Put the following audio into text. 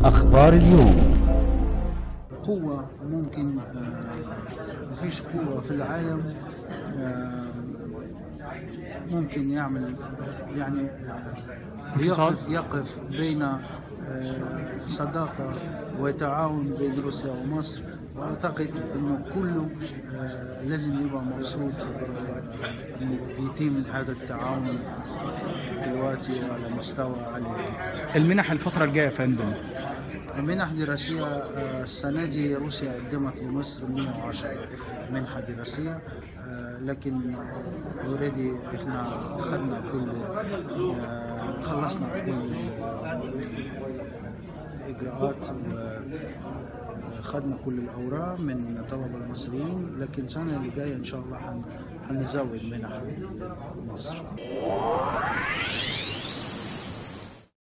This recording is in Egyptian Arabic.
أخبار اليوم قوة ممكن آه، مفيش قوة في العالم آه، ممكن يعمل يعني آه، انفصال؟ يقف يقف بين آه، صداقة وتعاون بين روسيا ومصر واعتقد انه كله آه، لازم يبقى مبسوط آه، انه بيتم هذا التعاون دلوقتي وعلى مستوى عالي المنح الفترة الجاية يا فندم منح دراسية آه، السنة دي روسيا قدمت لمصر 110 منحة دراسية آه، لكن اوريدي احنا خدنا كل آه، خلصنا كل الإجراءات وخدنا كل الأوراق من الطلبة المصريين لكن السنة اللي جاية إن شاء الله هن- هنزود منح مصر